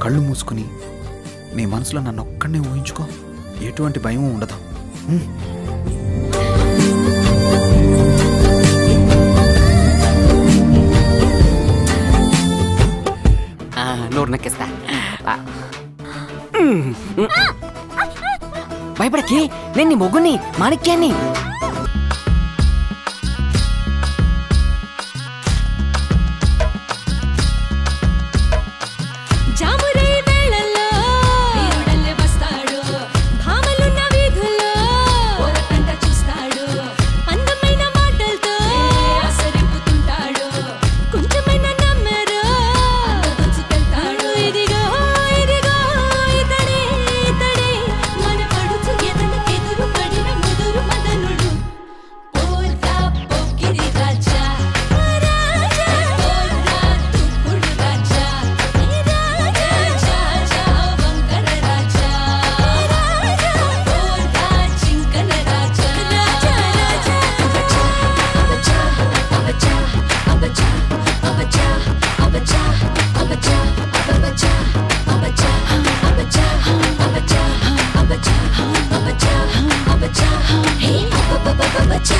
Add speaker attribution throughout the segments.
Speaker 1: కళ్ళు మూసుకుని నీ మనసులో నన్ను ఒక్కడనే ఊహించుకో ఎటువంటి భయం ఉండదు ఉమ్.
Speaker 2: ఆ, నోరు నక్కేస్తా ఆ. భయపడకి నేను నీ మొగ్గుని మాణిక్యాన్ని
Speaker 3: జామురై వేళల్లో వీరుడల్లే వస్తాడు భామలున్న వీధుల్లో ఓరకంట చూస్తాడు అందమైన మాటలతో ఆసరిపుతుంటాడు కొంచెమైన నమ్మరు దోచుకెళ్తాడు ఇదిగో ఇదిగో ఇతడే ఇతడే మన పడుచు ఎదనకెదురు పడిన ముదురు మదనుడు పోరా పోకిరి రాజా రాజా పోరా తుక్కుడు రాజా రాజా రాజా వంకర రాజా రాజా పోరా చింకన రాజా రాజా రాజా అబచా అబచా అబచా అబచా అబచా అబచా అబచా అబచా అబచా అబచా అబచా అబచా అబచా హే అబచా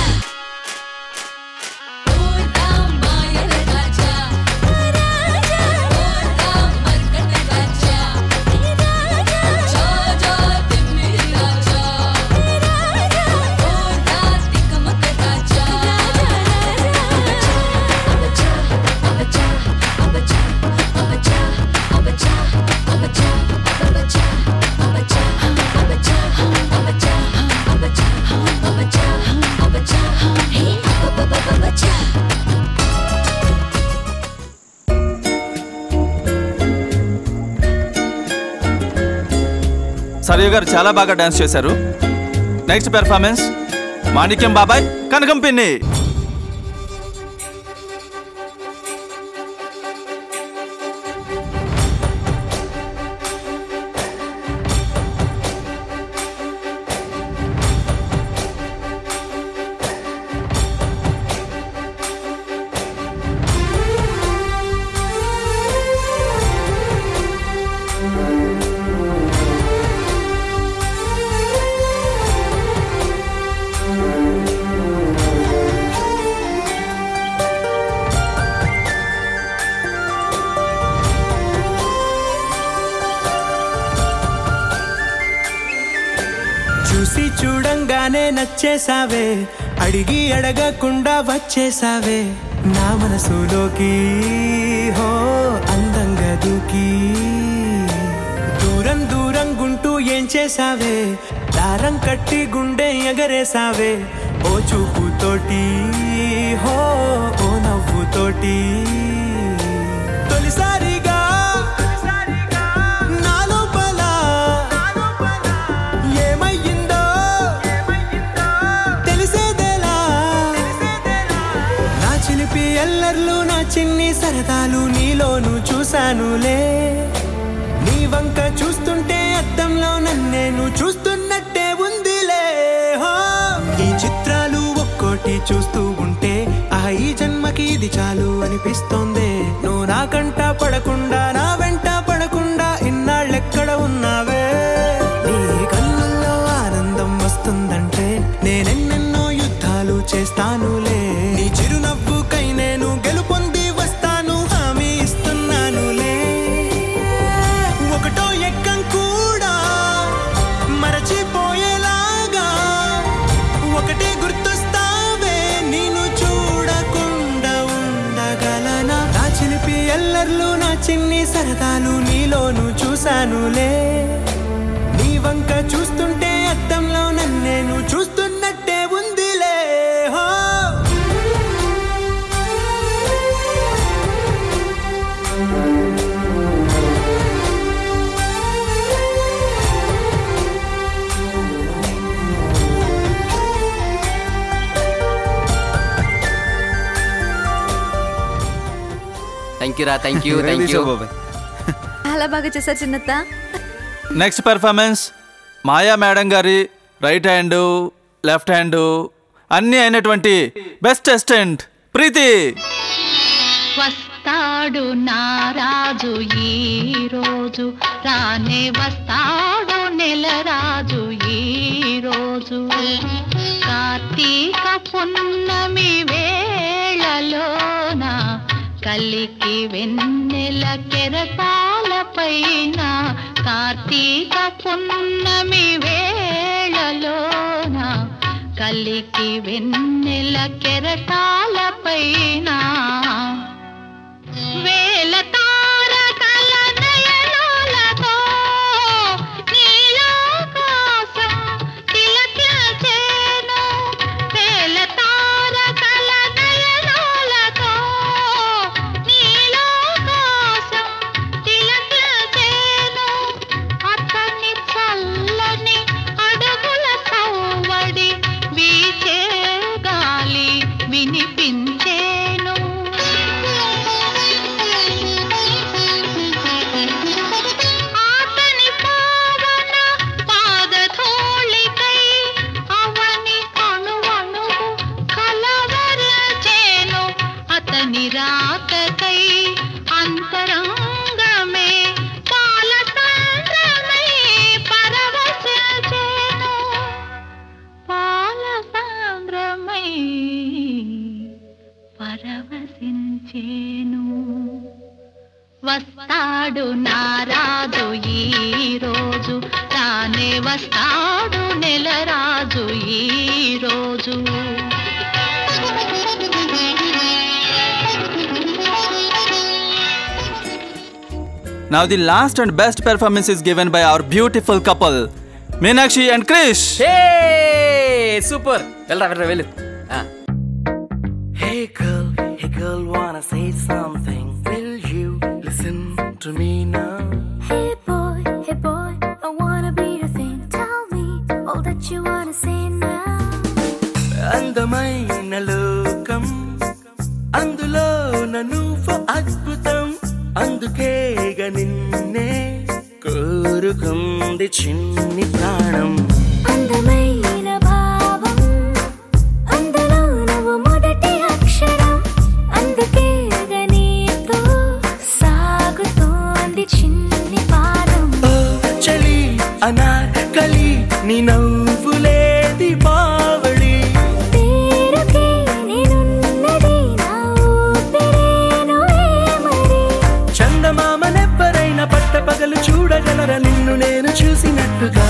Speaker 3: పోరా మాయల రాజా రాజా పోరా మర్కట రాజా రాజా జోజో తిమ్మిరి రాజా రాజా పోరా తికమక రాజా రాజా అబచా అబచా అబచా అబచా అబచా అబచా అబచా అబచా అబచా అబచా అబచా అబచా అబచా హే అబచా
Speaker 4: సరియు గారు చాలా బాగా డాన్స్ చేశారు నెక్స్ట్ పెర్ఫార్మెన్స్ మాణిక్యం బాబాయ్ కనకం పిన్ని
Speaker 5: చూసి చూడంగానే నచ్చేసావే అడిగి అడగకుండా వచ్చేసావే నా మనసులోకి హో అందంగా దూకి దూరం దూరం గుంటూ ఏం చేసావే దారం కట్టి గుండె ఎగరేసావే ఓ చూపుతోటి హో ఓ నవ్వుతోటి తొలిసారిగా నా లోపల ఏమయ్యిందో తెలిసేదేలా నా చిలిపి ఎల్లర్లు నా చిన్ని సరదాలు నీలోను చూశానులే నీ వంక చూస్తుంటే అద్దంలో నన్నేను చూస్తున్నట్టే ఉందిలే హో ఈ చిత్రాలు ఒక్కోటి చూస్తూ ఉంటే ఆ ఈ జన్మకి ఇది చాలు అనిపిస్తోంది నువ్వు నాకంట పడకుండా నా వెంట పడకుండా ఇన్నాళ్ళెక్కడ ఉన్నావే నీ కళ్ళల్లో ఆనందం వస్తుందంటే నేనెన్నెన్నో యుద్ధాలు చేస్తానులే నీ చిరునవ్వుకై నేను గెలుపొంది వస్తాను హామీ ఇస్తున్నానులే ఒకటో ఎక్కం కూడా మరచిపోయేలాగా ఒకటే గుర్తొస్తావే నేను చూడకుండా ఉండగలనా నా చిలిపి ఎల్లర్లు నా చిన్ని సరదాలు నీలోను చూశానులే నీ వంక చూస్తుంటే అద్దంలో నన్నేను చూస్తున్నట్టే ఉందిలే హో
Speaker 2: థ్యాంక్ యూ రా థ్యాంక్ యూ థ్యాంక్ యూ
Speaker 4: బాబాయ్
Speaker 6: చాలా బాగా చేశారు చిన్నత్త
Speaker 4: నెక్స్ట్ పెర్ఫార్మెన్స్ మాయా మేడం గారి రైట్ హ్యాండ్ లెఫ్ట్ హ్యాండ్ అన్నీ అయినటువంటి బెస్ట్ అసిస్టెంట్ ప్రీతి
Speaker 7: వస్తాడు నారాజు ఈ రోజు రోజు రానే వస్తాడు నెల రాజు ఈ రోజు కార్తీక పున్నమి వేళలోన కలికి వెన్నెల కెరటాల పైన కార్తీక పున్నమి వేళలోన కలికి వెన్నెల కెరటాల పైన వేల తారకల నయనాలతో నీలాకాశం తిలకించేను. వేల తారకల నయనాలతో నీలాకాశం తిలకించేను. అతని చల్లని అడుగుల సవ్వడి వీచే గాలి వినిపించేను అతని పావన పాదధూళికై అవని అణువణువు కలవరచేను అతని రాకకై అంతరంగమే పాలసాంద్రమై పరవశించేను పాలసాంద్రమై పరవశించేను వస్తాడు నారాజు ఈ రోజు తానే వస్తాడు నెల రాజు ఈ రోజు
Speaker 4: Now the last and best performance is given by our beautiful couple, Meenakshi and Krish.
Speaker 2: Hey super వెళ్ళరా వెళ్ళరా వెళ్ళు ఆ.
Speaker 8: Hey girl, hey girl, wanna say something? Will you listen to me now?
Speaker 9: Hey boy, hey boy, I wanna be your thing. Tell me all that you wanna say now.
Speaker 8: అందమైన లోకం అందులో నువ్వు అద్భుతం అందుకేగ నిన్నే కోరుకుంది చిన్ని ప్రాణం
Speaker 9: అందమైన భావం అందులో నువ్వు మొదటి అక్షరం అందుకే నీతో సాగుతోంది చిన్ని పాదం
Speaker 8: ఓ చలి అనార్కలి నీ నవ్వులేది బావళి
Speaker 9: పేరుకే నేనున్నది నా ఊపిరేను ఏమరి
Speaker 8: చందమామనెవ్వరైనా పట్టపగలు చూడగలరా నిన్ను నేను చూసినట్టుగా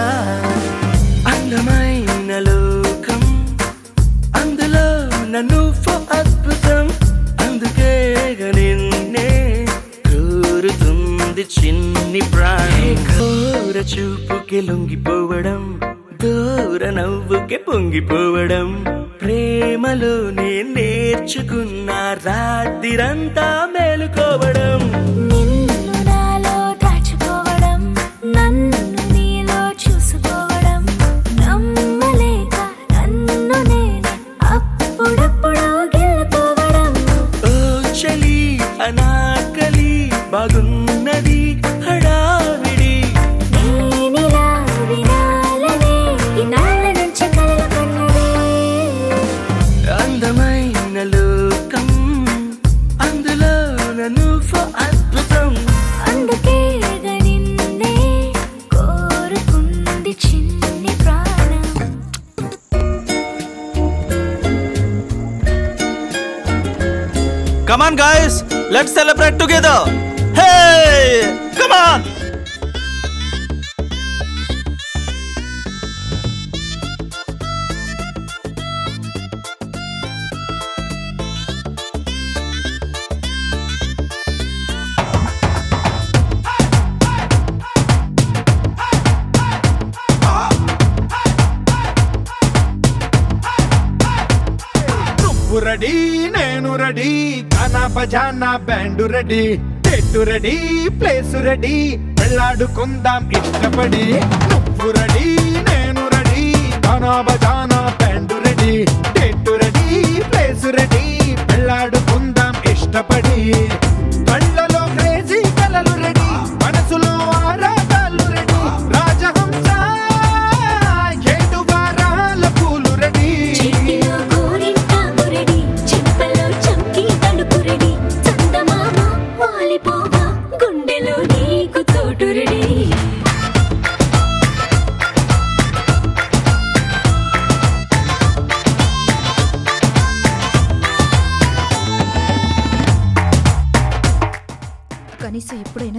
Speaker 8: అందమైన లోకం అందులో నన్ను అద్భుతం అందుకే నిన్నే కోరుతుంది చిన్ని ప్రాణి ఘోర చూపుకి లొంగిపోవడం దూర నవ్వుకి పొంగిపోవడం ప్రేమలోనే నేర్చుకున్న రాత్రిరంతా మేలుకోవడం
Speaker 9: నిన్ను నాలో దాచుకోవడం నన్ను నీలో చూసుకోవడం నమ్మలేక నన్ను నేనే అప్పుడప్పుడు గెలుకోవడం
Speaker 8: ఓ చలి అనాకలి బాగున్నది హడావిడి
Speaker 9: నేనిలా వినాలనే ఇన్నాళ్ళ నుంచి కలలు కన్నదే
Speaker 8: అందమైన లోకం అందులో నన్ను అద్భుతం
Speaker 9: అందుకే నిన్నే కోరుకుంది చిన్ని ప్రాణం
Speaker 4: Come on, guys, let's celebrate together. Hey, come on.
Speaker 5: నువ్వు రెడీ నేను రెడీ గానా బజానా బ్యాండ్ రెడీ టెట్టు రెడీ ప్లేస్ రెడీ వెళ్ళాడుకుందాం ఇష్టపడి నువ్వు రెడీ నేను రెడీ గానా బజానా బ్యాండ్ రెడీ టెట్టు రెడీ ప్లేస్ రెడీ వెళ్ళాడుకుందాం ఇష్టపడి కళ్ళలో క్రేజీ కలలు రెడీ మనసులో ఆరాటాలు రెడీ రాజహంస ఏడు వారాల పూలు రెడీ
Speaker 9: చేతిలో గోరింటాకు రెడీ చెంపలో చంకీ తడుపు రెడీ చందమామ వాలిపోవా గుండెలో నీకు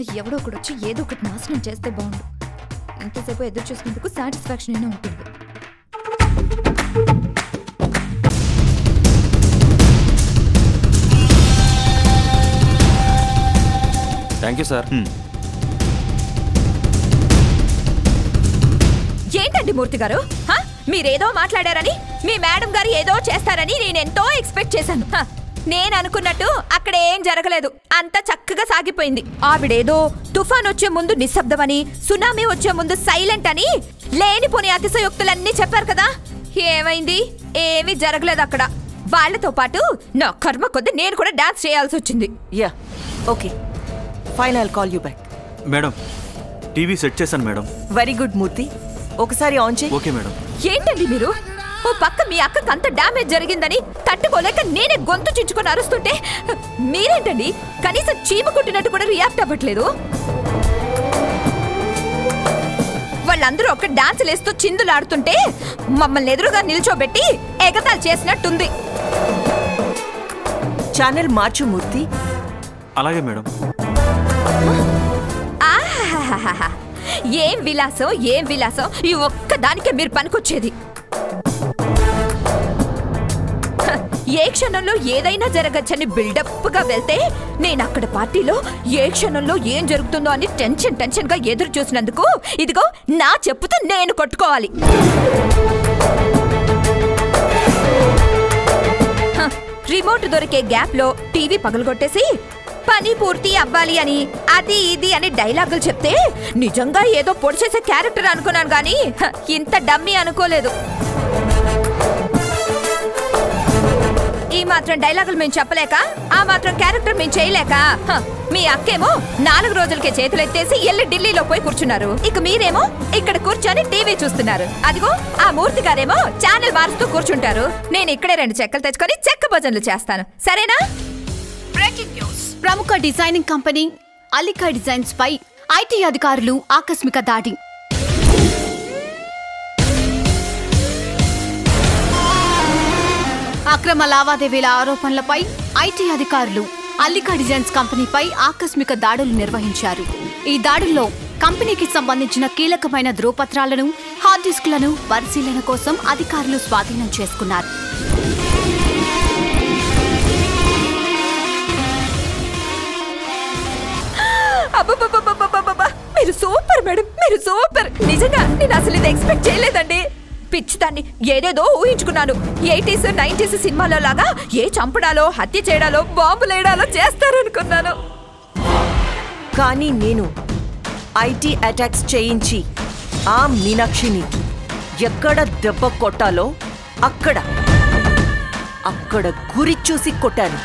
Speaker 6: ఎవడో ఒకడు వచ్చి ఏదో ఒకటి నాశనం చేస్తే బాగుండు ఇంతసేపు ఎదురు చూసినందుకు సాటిస్ఫాక్షన్ అయినా ఉంటుంది
Speaker 2: థ్యాంక్ యూ సార్
Speaker 6: ఏంటండి మూర్తి గారు హ? మీరేదో మాట్లాడారని మీ మేడం గారు ఏదో చేస్తారని నేనెంతో ఎక్స్పెక్ట్ చేశాను హ, నేను అనుకున్నట్టు అక్కడ ఏం జరగలేదు అంత చక్కగా సాగిపోయింది ఆవిడేదో తుఫాన్ వచ్చే ముందు నిశ్శబ్దమని సునామీ వచ్చే ముందు సైలెంట్ అని లేనిపోని అతిశయోక్తులన్నీ చెప్పారు కదా ఏమైంది ఏమీ జరగలేదు అక్కడ వాళ్ళతో పాటు నా కర్మ కొద్ది నేను కూడా డాన్స్ చేయాల్సి వచ్చింది
Speaker 10: ya okay fine I'll call you back
Speaker 4: madam TV set చేశాను మేడం
Speaker 10: వెరీ గుడ్ మూర్తి ఒకసారి ఆన్ చేయి
Speaker 4: ఓకే మేడం
Speaker 6: ఏంటండి మీరు ఓ పక్క మీ అక్కకు అంత డ్యామేజ్ జరిగిందని తట్టుకోలేక నేనే గొంతు చించుకొని అరుస్తుంటే మీరేంటండి కనీసం చీమ కుట్టినట్టు కూడా రియాక్ట్ అవ్వట్లేదు వాళ్ళందరూ ఒక డాన్స్ లేస్తూ చిందులాడుతుంటే మమ్మల్ని ఎదురుగా నిల్చోబెట్టి ఎగతాలు చేసినట్టుంది
Speaker 10: ఛానల్ మార్చు మూర్తి
Speaker 4: అలాగే మేడం
Speaker 6: ఆహాహాహాహా. ఏం విలాసం ఏం విలాసం ఈ ఒక్క దానికే మీరు పనికొచ్చేది హ, ఏ క్షణంలో ఏదైనా జరగచ్చని బిల్డప్ గా వెళ్తే నేను అక్కడ పార్టీలో ఏ క్షణంలో ఏం జరుగుతుందో అని టెన్షన్ టెన్షన్ గా ఎదురు చూసినందుకు ఇదిగో నా చెప్పుతో నేను కొట్టుకోవాలి హ, రిమోట్ దొరికే గ్యాప్ లో టీవీ పగలగొట్టేసి పని పూర్తి అవ్వాలి అని అది ఇది అని డైలాగులు చెప్తే నిజంగా ఏదో పొడి చేసే క్యారెక్టర్ అనుకున్నాను గానీ హ, ఇంత డమ్మీ అనుకోలేదు ఈ మాత్రం డైలాగులు మేము చెప్పలేక ఆ మాత్రం క్యారెక్టర్ మేము చేయలేక హ, మీ అక్కేమో నాలుగు రోజులకే చేతులు ఎత్తేసి ఎల్లి ఢిల్లీలో పోయి కూర్చున్నారు ఇక మీరేమో ఇక్కడ కూర్చొని టీవీ చూస్తున్నారు అదిగో ఆ మూర్తి గారేమో ఛానల్ మారుస్తూ కూర్చుంటారు నేను ఇక్కడే రెండు చెక్కలు తెచ్చుకొని చెక్క భజనలు చేస్తాను సరేనా
Speaker 11: బ్రేకింగ్ న్యూస్ ప్రముఖ డిజైనింగ్ కంపెనీ అలికా డిజైన్స్ పై ఐటీ అధికారులు ఆకస్మిక దాడి అక్రమ లావాదేవీల ఆరోపణలపై ఐటీ అధికారులు అల్లికా డిజైన్స్ కంపెనీపై ఆకస్మిక దాడులు నిర్వహించారు ఈ దాడుల్లో కంపెనీకి సంబంధించిన కీలకమైన ధ్రువపత్రాలను హార్డ్ డిస్క్లను పరిశీలన కోసం అధికారులు స్వాధీనం చేసుకున్నారు
Speaker 6: అబ్బబ్బబ్బబ్బబ్బబ్బబ్బ! మీరు సూపర్ మేడం మీరు సూపర్ నిజంగా నేను అసలు ఇది ఎక్స్పెక్ట్ చేయలేదండి పిచ్చిదాన్ని ఏదేదో ఊహించుకున్నాను ఎయిటీస్ నైన్టీస్ సినిమాలో లాగా ఏ చంపడాలో హత్య చేయడాలో బాంబులేయడాలో చేస్తారనుకున్నాను
Speaker 10: కానీ నేను ఐటీ అటాక్స్ చేయించి ఆ మీనాక్షిని ఎక్కడ దెబ్బ కొట్టాలో అక్కడ అక్కడ గురి చూసి కొట్టాను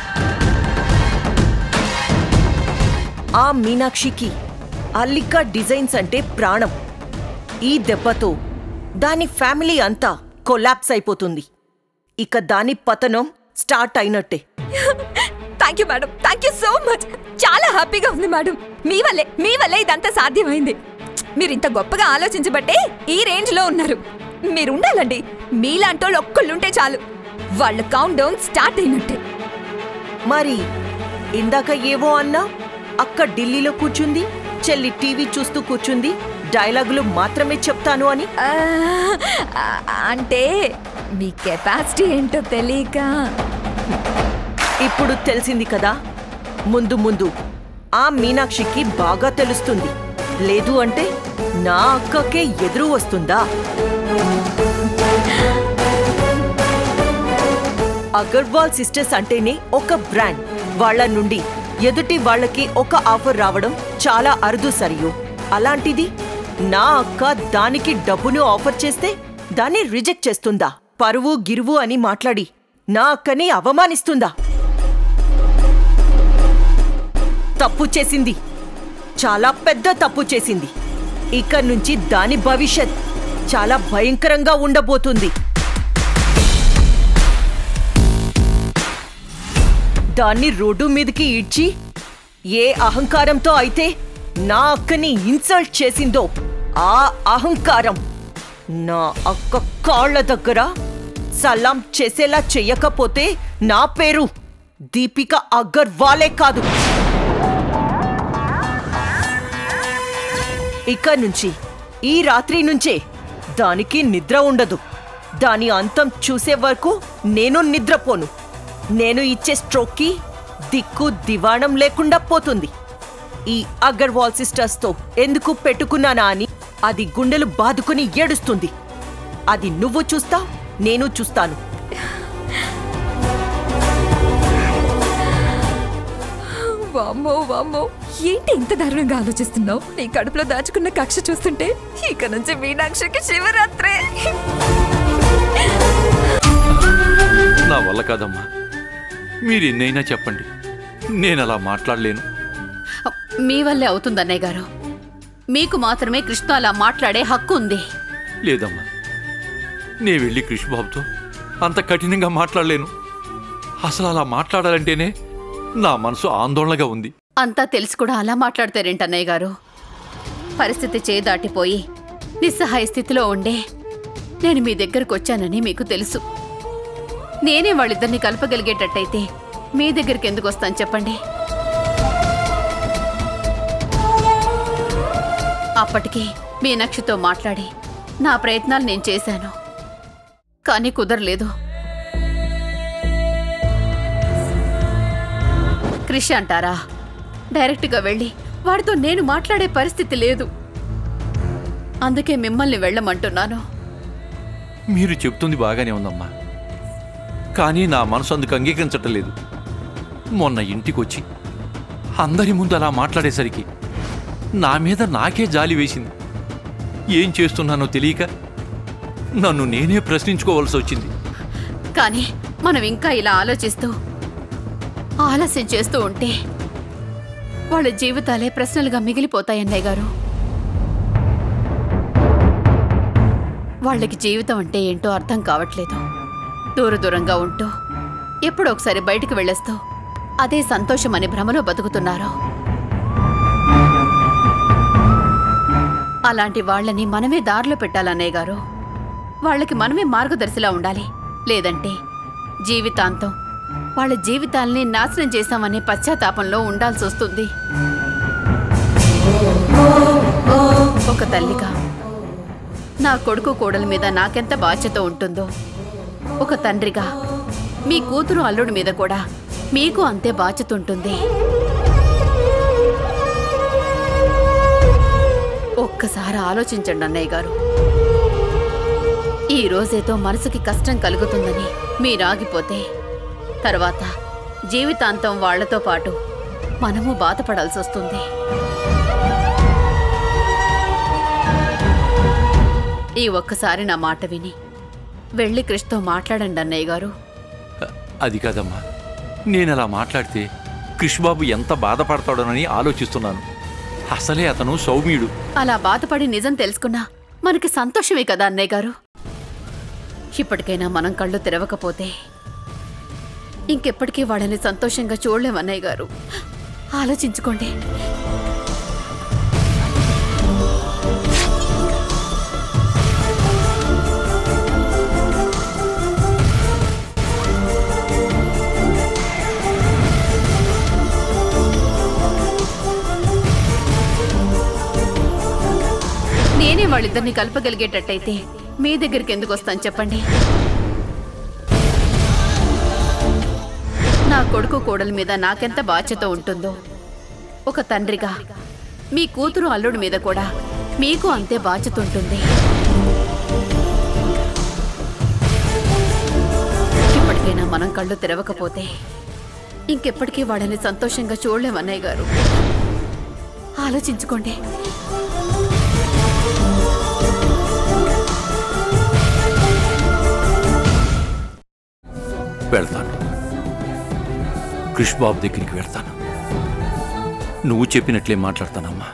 Speaker 10: ఆ మీనాక్షికి అల్లికా డిజైన్స్ అంటే ప్రాణం ఈ దెబ్బతో దాని ఫ్యామిలీ అంతా కొలాప్స్ అయిపోతుంది ఇక దాని పతనం స్టార్ట్ అయినట్టే
Speaker 6: thank you madam thank you so much చాలా హ్యాపీగా ఉంది మేడం మీ వల్లే మీ వల్లే ఇదంతా సాధ్యమైంది మీరు ఇంత గొప్పగా ఆలోచించబట్టే ఈ రేంజ్ లో ఉన్నారు మీరు ఉండాలండి మీలాంటోళ్ళు ఒక్కళ్ళుంటే చాలు వాళ్ళ కౌంట్ డౌన్ స్టార్ట్ అయినట్టే
Speaker 10: మరి ఇందాక ఏవో అన్నా అక్క ఢిల్లీలో కూర్చుంది చెల్లి టీవీ చూస్తూ కూర్చుంది డైలాగులు మాత్రమే చెప్తాను అని
Speaker 6: ఆ, ఆ, అంటే మీ కెపాసిటీ ఏంటో తెలియక
Speaker 10: ఇప్పుడు తెలిసింది కదా ముందు ముందు ఆ మీనాక్షికి బాగా తెలుస్తుంది లేదు అంటే నా అక్కకే ఎదురు వస్తుందా అగర్వాల్ సిస్టర్స్ అంటేనే ఒక బ్రాండ్ వాళ్ళ నుండి ఎదుటి వాళ్ళకి ఒక ఆఫర్ రావడం చాలా అరుదు సరియు అలాంటిది నా అక్క దానికి డబ్బును ఆఫర్ చేస్తే దాన్ని రిజెక్ట్ చేస్తుందా పరువు గిరువు అని మాట్లాడి నా అక్కని అవమానిస్తుందా తప్పు చేసింది చాలా పెద్ద తప్పు చేసింది ఇక నుంచి దాని భవిష్యత్ చాలా భయంకరంగా ఉండబోతుంది దాన్ని రోడ్డు మీదకి ఈడ్చి ఏ అహంకారంతో అయితే నా అక్కని ఇన్సల్ట్ చేసిందో ఆ అహంకారం నా అక్క కాళ్ళ దగ్గర సలాం చేసేలా చెయ్యకపోతే నా పేరు దీపిక అగర్వాలే కాదు ఇక నుంచి ఈ రాత్రి నుంచే దానికి నిద్ర ఉండదు దాని అంతం చూసే వరకు నేను నిద్రపోను నేను ఇచ్చే స్ట్రోక్కి దిక్కు దివాణం లేకుండా పోతుంది ఈ అగర్వాల్ సిస్టర్స్తో ఎందుకు పెట్టుకున్నానా అని అది గుండెలు బాదుకుని ఏడుస్తుంది అది నువ్వు చూస్తా నేను చూస్తాను
Speaker 6: వామ్మో వామ్మో ఏంటి ఇంత దారుణంగా ఆలోచిస్తున్నావు నీ కడుపులో దాచుకున్న కక్ష చూస్తుంటే ఇక నుంచి మీనాక్షికి శివరాత్రి
Speaker 12: నా వల్ల కాదమ్మా మీరు ఎన్నైనా చెప్పండి నేను అలా మాట్లాడలేను
Speaker 13: మీ వల్లే అవుతుంది అన్నయ్య గారు మీకు మాత్రమే కృష్ణ అలా మాట్లాడే హక్కు ఉంది
Speaker 12: లేదమ్మా నే వెళ్ళి కృష్ణబాబుతో అంత కఠినంగా మాట్లాడలేను అసలు అలా మాట్లాడాలంటేనే నా మనసు ఆందోళనగా ఉంది
Speaker 13: అంతా తెలిసి కూడా అలా మాట్లాడతారేంటి అన్నయ్య గారు పరిస్థితి చేదాటిపోయి నిస్సహాయ స్థితిలో ఉండే నేను మీ దగ్గరకు వచ్చానని మీకు తెలుసు నేనే వాళ్ళిద్దరిని కలపగలిగేటట్టయితే మీ దగ్గరికి ఎందుకు వస్తాను చెప్పండి అప్పటికి మీనాక్షితో మాట్లాడి నా ప్రయత్నాలు నేను చేశాను కానీ కుదరలేదు క్రిష్ అంటారా డైరెక్ట్గా వెళ్ళి వాడితో నేను మాట్లాడే పరిస్థితి లేదు అందుకే మిమ్మల్ని వెళ్ళమంటున్నాను
Speaker 12: మీరు చెప్తుంది బాగానే ఉందమ్మా కానీ నా మనసు అందుకు అంగీకరించటం లేదు మొన్న ఇంటికొచ్చి అందరి ముందు అలా మాట్లాడేసరికి నా మీద నాకే జాలి వేసింది ఏం చేస్తున్నానో తెలియక నన్ను నేనే ప్రశ్నించుకోవాల్సి వచ్చింది
Speaker 13: కానీ మనం ఇంకా ఇలా ఆలోచిస్తూ ఆలస్యం చేస్తూ ఉంటే వాళ్ళ జీవితాలే ప్రశ్నలుగా మిగిలిపోతాయి అన్నయ్య గారు వాళ్ళకి జీవితం అంటే ఏంటో అర్థం కావట్లేదు దూర దూరంగా ఉంటూ ఎప్పుడో ఒకసారి బయటికి వెళ్ళేస్తూ అదే సంతోషం అనే భ్రమలో బతుకుతున్నారు అలాంటి వాళ్ళని మనమే దారిలో పెట్టాలన్నయ్య గారు వాళ్ళకి మనమే మార్గదర్శిలా ఉండాలి లేదంటే జీవితాంతం వాళ్ళ జీవితాల్ని నాశనం చేశామనే పశ్చాత్తాపంలో ఉండాల్సి వస్తుంది ఒక తల్లిగా నా కొడుకు కోడల మీద నాకెంత బాధ్యత ఉంటుందో ఒక తండ్రిగా మీ కూతురు అల్లుడి మీద కూడా మీకు అంతే బాధ్యత ఉంటుంది ఒక్కసారి ఆలోచించండి అన్నయ్య గారు ఈ రోజేతో మనసుకి కష్టం కలుగుతుందని మీరాగిపోతే తర్వాత జీవితాంతం వాళ్లతో పాటు మనము బాధపడాల్సి వస్తుంది ఈ ఒక్కసారి నా మాట విని వెళ్ళి కృష్ణతో మాట్లాడండి అన్నయ్య గారు
Speaker 12: అది కాదమ్మా నేను అలా మాట్లాడితే కృష్ణబాబు ఎంత బాధపడతాడోనని ఆలోచిస్తున్నాను అసలే అతను సౌమ్యుడు
Speaker 13: అలా బాధపడి నిజం తెలుసుకున్నా మనకి సంతోషమే కదా అన్నయ్య గారు ఇప్పటికైనా మనం కళ్ళు తెరవకపోతే ఇంకెప్పటికీ వాళ్ళని సంతోషంగా చూడలేం అన్నయ్య గారు ఆలోచించుకోండి నేనే వాళ్ళిద్దరిని కలపగలిగేటట్టయితే మీ దగ్గరికి ఎందుకు వస్తాను చెప్పండి నా కొడుకు కోడల మీద నాకెంత బాధ్యత ఉంటుందో ఒక తండ్రిగా మీ కూతురు అల్లుడి మీద కూడా మీకు అంతే బాధ్యత ఉంటుంది ఇప్పటికైనా మనం కళ్ళు తెరవకపోతే ఇంకెప్పటికీ వాళ్ళని సంతోషంగా చూడలేం అన్నయ్య గారు ఆలోచించుకోండి
Speaker 12: వెళ్తాను కృష్ బాబు దగ్గరికి వెళ్తాను నువ్వు చెప్పినట్లే మాట్లాడతానమ్మా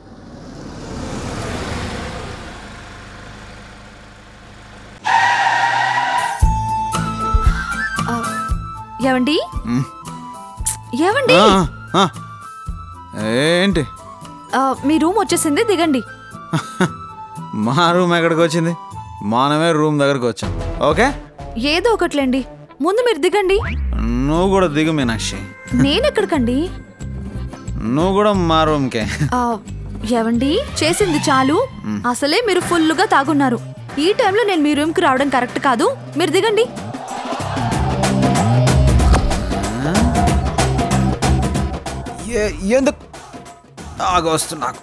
Speaker 6: ఏమండి
Speaker 1: మ్.
Speaker 6: ఏమండి
Speaker 1: ఆ, ఆ. ఏంటి
Speaker 6: ఆ, మీ రూమ్ వచ్చేసింది దిగండి
Speaker 1: మా రూమ్ ఎక్కడికి వచ్చింది మనమే రూమ్ దగ్గరకు వచ్చాం ఓకే
Speaker 6: ఏదో ఒకట్లేండి ముందు మీరు దిగండి
Speaker 1: నువ్వు కూడా దిగు మీనాక్షి
Speaker 6: నేనెక్కడికండి
Speaker 1: నువ్వు కూడా మా రూమ్కే
Speaker 6: ఆ,
Speaker 14: ఏవండి చేసింది చాలు అసలే మీరు ఫుల్లుగా తాగున్నారు ఈ టైంలో నేను మీ రూమ్కి రావడం కరెక్ట్ కాదు మీరు దిగండి
Speaker 1: ఏ- ఎందుకు ఆగా వస్తుంది నాకు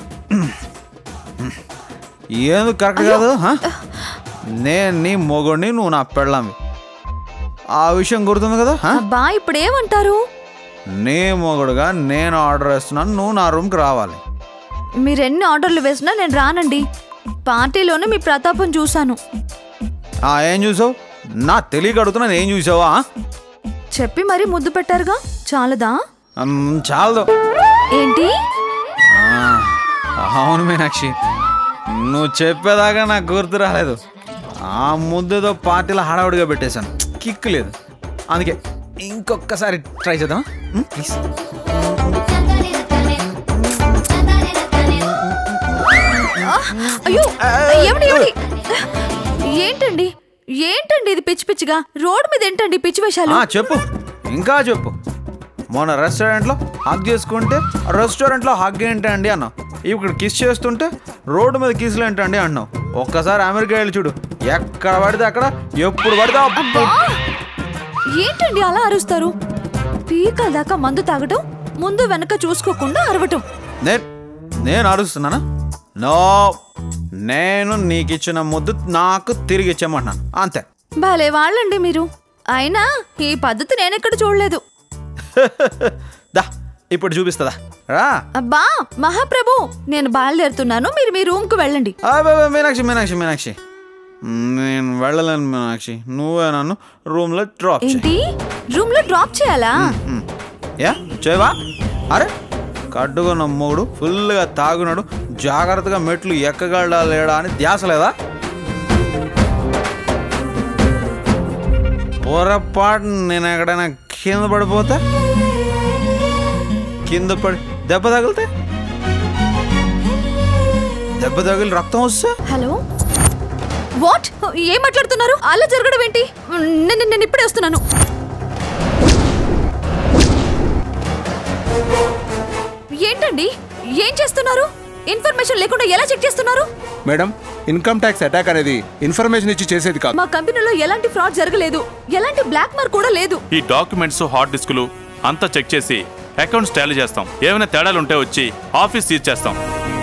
Speaker 1: ఎందుకు కరెక్ట్ కాదు హా? నేను నీ మొగుడిని నువ్వు నా పెళ్ళామి ఆ విషయం గుర్తుంది కదా హా?
Speaker 14: అబ్బా ఇప్పుడు ఏమంటారు
Speaker 1: నీ మొగుడుగా నేను ఆర్డర్ వేస్తున్నాను నువ్వు నా రూమ్కి రావాలి
Speaker 14: మీరు ఎన్ని ఆర్డర్లు వేసినా నేను రానండి పార్టీలోనే మీ ప్రతాపం చూశాను
Speaker 1: ఆ ఏం చూసావు నా తెలియక అడుగుతున్నాను ఏం చూసావా
Speaker 14: చెప్పి మరీ ముద్దు పెట్టారుగా చాలదా
Speaker 1: చాలదు
Speaker 14: ఏంటి
Speaker 1: ఆ, అవును మీనాక్షి నువ్వు చెప్పేదాకా నాకు గుర్తు రాలేదు ఆ ముద్దతో పార్టీలో హడావుడిగా పెట్టేశాను కిక్ లేదు అందుకే ఇంకొకసారి ట్రై చేద్దాం ప్లీజ్
Speaker 14: ఆ, అయ్యో ఏమండి ఏమండి ఏంటండి ఏంటండి ఇది పిచ్చి పిచ్చిగా రోడ్ మీద ఏంటండి పిచ్చి వేషాలు
Speaker 1: చెప్పు ఇంకా చెప్పు మొన్న రెస్టారెంట్లో హగ్ చేసుకుంటే రెస్టారెంట్లో హగ్ ఏంటండి అన్నావు ఇక్కడ కిస్ చేస్తుంటే రోడ్డు మీద కిస్లు ఏంటండి అన్నావు ఒక్కసారి అమెరికా వెళ్ళి చూడు ఎక్కడ పడితే అక్కడ ఎప్పుడు పడితే అప్పుడు
Speaker 14: ఏంటండి అలా అరుస్తారు పీకల దాకా మందు తాగటం ముందు వెనక చూసుకోకుండా అరవటం
Speaker 1: నేను నేను అరుస్తున్నానా నో నేను నీకు ఇచ్చిన ముద్దు నాకు తిరిగి ఇచ్చేయమంటున్నాను అంతే
Speaker 14: భలే వాళ్ళండి మీరు అయినా ఈ పద్ధతి నేనెక్కడ చూడలేదు
Speaker 1: దా ఇప్పుడు చూపిస్తుందా రా
Speaker 14: అబ్బా మహాప్రభు నేను బయలుదేరుతున్నాను మీరు మీ రూమ్ కు వెళ్ళండి
Speaker 1: అబ్బబ్బ, మీనాక్షి మీనాక్షి మీనాక్షి నేను వెళ్ళలేను మీనాక్షి నువ్వే నన్ను రూమ్లో డ్రాప్ చేయి
Speaker 14: ఏంటి రూమ్ లో డ్రాప్ చేయాలా
Speaker 1: మ్. యా చేయవా అరే కట్టుకున్న మూడు ఫుల్గా తాగున్నాడు జాగ్రత్తగా మెట్లు ఎక్కగలడా లేడా అని ధ్యాస లేదా పొరపాటు నేను ఎక్కడైనా కింద పడిపోతే కింద పడి దెబ్బ తగిలితే దెబ్బ తగిలి రక్తం వస్తే
Speaker 14: హలో వాట్ ఏం మాట్లాడుతున్నారు అలా జరగడం ఏంటి నేను నేను ఇప్పుడే వస్తున్నాను ఏంటండి ఏం చేస్తున్నారు ఇన్ఫర్మేషన్ లేకుండా ఎలా చెక్ చేస్తున్నారు
Speaker 15: మేడం ఇన్కమ్ ట్యాక్స్ అటాక్ అనేది ఇన్ఫర్మేషన్ ఇచ్చి చేసేది కాదు
Speaker 14: మా కంపెనీలో ఎలాంటి ఫ్రాడ్ జరగలేదు ఎలాంటి బ్లాక్ మార్క్ కూడా లేదు
Speaker 16: ఈ డాక్యుమెంట్స్ హార్డ్ డిస్కులు అంతా చెక్ చేసి అకౌంట్స్ టాలీ చేస్తాం ఏమైనా తేడాలు ఉంటే వచ్చి ఆఫీస్ సీజ్ చేస్తాం